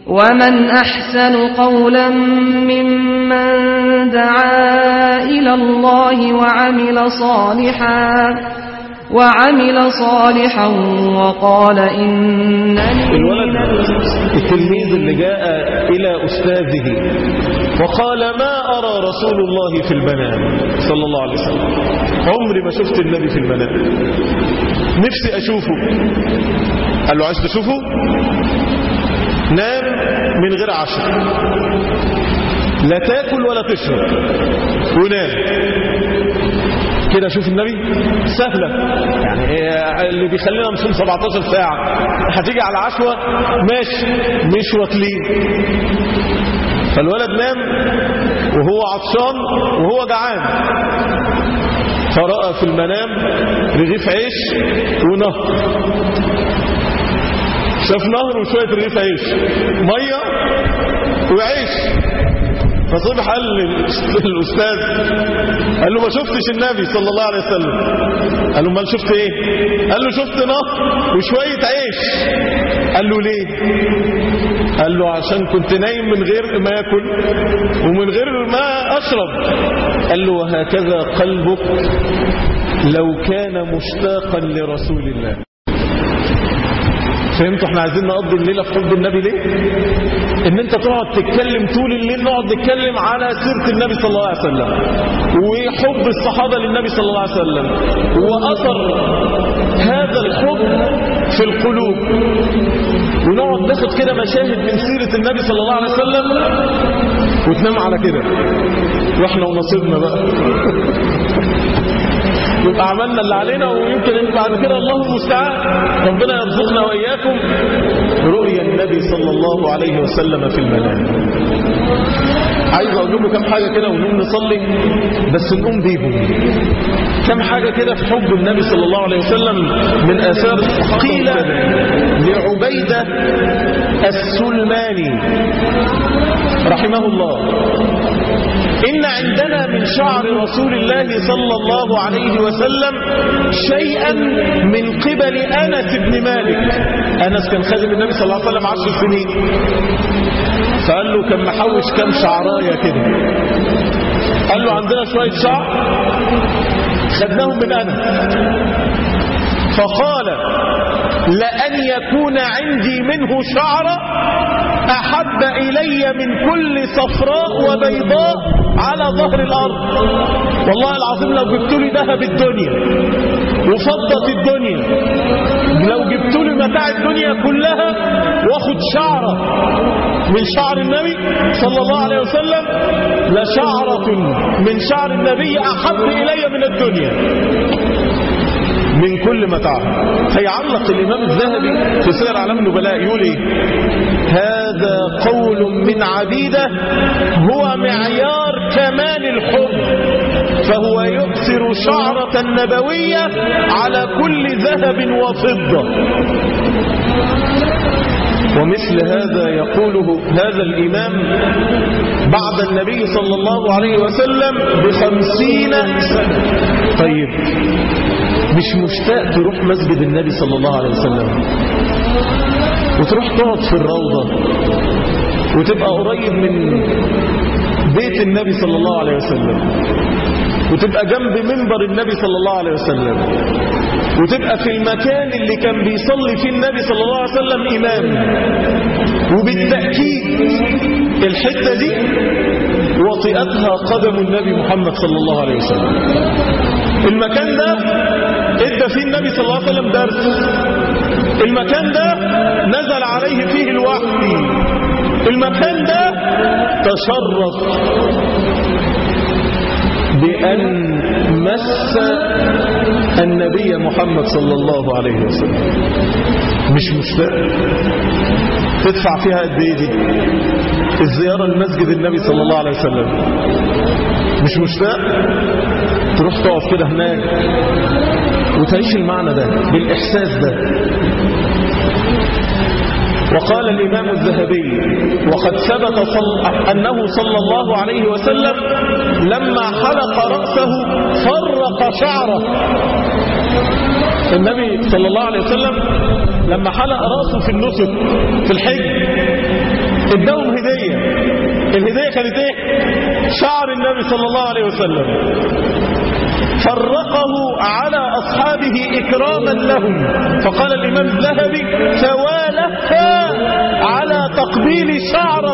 ومن أحسن قولا ممن دعا إلى الله وعمل صالحا وعمل صالحا وقال إنني الولد التلميذ اللي جاء إلى أستاذه وقال ما أرى رسول الله في المنام صلى الله عليه وسلم عمري ما شفت النبي في المنام نفسي أشوفه قال له عايز تشوفه نام من غير عشاء لا تاكل ولا تشرب ونام كده شوف النبي سهلة يعني إيه اللي بيخلينا نصوم 17 ساعة هتيجي على عشوة ماشي مش واكلين فالولد نام وهو عطشان وهو جعان فرأى في المنام رغيف عيش ونهر شاف نهر وشوية رغيف عيش مية وعيش فصبح قال للأستاذ قال له ما شفتش النبي صلى الله عليه وسلم قال له ما شفت ايه قال له شفت نهر وشوية عيش قال له ليه قال له عشان كنت نايم من غير ما اكل ومن غير ما اشرب قال له وهكذا قلبك لو كان مشتاقا لرسول الله فهمتوا احنا عايزين نقضي الليله في حب النبي ليه ان انت تقعد تتكلم طول الليل نقعد نتكلم على سيره النبي صلى الله عليه وسلم وحب الصحابه للنبي صلى الله عليه وسلم واثر هذا الحب في القلوب ونقعد ناخد كده مشاهد من سيره النبي صلى الله عليه وسلم وتنام على كده واحنا ونصيبنا بقى يبقى عملنا اللي علينا ويمكن بعد كده الله المستعان ربنا يرزقنا واياكم رؤيا النبي صلى الله عليه وسلم في المنام عايز اقول لكم كم حاجه كده ونقوم نصلي بس نقوم بيهم كم حاجه كده في حب النبي صلى الله عليه وسلم من اثار قيل لعبيده السلماني رحمه الله إن عندنا من شعر رسول الله صلى الله عليه وسلم شيئا من قبل أنس بن مالك أنس كان خادم النبي صلى الله عليه وسلم عشر سنين فقال له كان محوش كم شعراية كده قال له عندنا شوية شعر خدناهم من أنس فقال لأن يكون عندي منه شعرة أحب إلي من كل صفراء وبيضاء على ظهر الأرض والله العظيم لو جبت لي ذهب الدنيا وفضة الدنيا لو جبت لي متاع الدنيا كلها واخد شعرة من شعر النبي صلى الله عليه وسلم لشعرة من شعر النبي أحب إلي من الدنيا من كل متاع فيعلق الإمام الذهبي في سير أعلام النبلاء يقول إيه هذا قول من عبيده هو معيار كمال الحب فهو يؤثر شعرة النبوية على كل ذهب وفضة ومثل هذا يقوله هذا الإمام بعد النبي صلى الله عليه وسلم بخمسين سنة طيب مش مشتاق تروح مسجد النبي صلى الله عليه وسلم وتروح تقعد في الروضة وتبقى قريب من بيت النبي صلى الله عليه وسلم وتبقى جنب منبر النبي صلى الله عليه وسلم وتبقى في المكان اللي كان بيصلي فيه النبي صلى الله عليه وسلم إمام وبالتأكيد الحتة دي وطئتها قدم النبي محمد صلى الله عليه وسلم المكان ده ادى فيه النبي صلى الله عليه وسلم درس المكان ده نزل عليه فيه الوحي المكان ده تشرف بأن مس النبي محمد صلى الله عليه وسلم مش مشتاق تدفع فيها قد ايه دي الزيارة لمسجد النبي صلى الله عليه وسلم مش مشتاق تروح تقف كده هناك وتعيش المعنى ده بالإحساس ده وقال الإمام الذهبي وقد ثبت صل... أنه صلى الله عليه وسلم لما حلق رأسه فرق شعره النبي صلى الله عليه وسلم لما حلق رأسه في النسك في الحج اداهم هدية الهدية كانت ايه شعر النبي صلى الله عليه وسلم فرقه على أصحابه إكراما لهم فقال الإمام الذهبي توالف على تقبيل شعر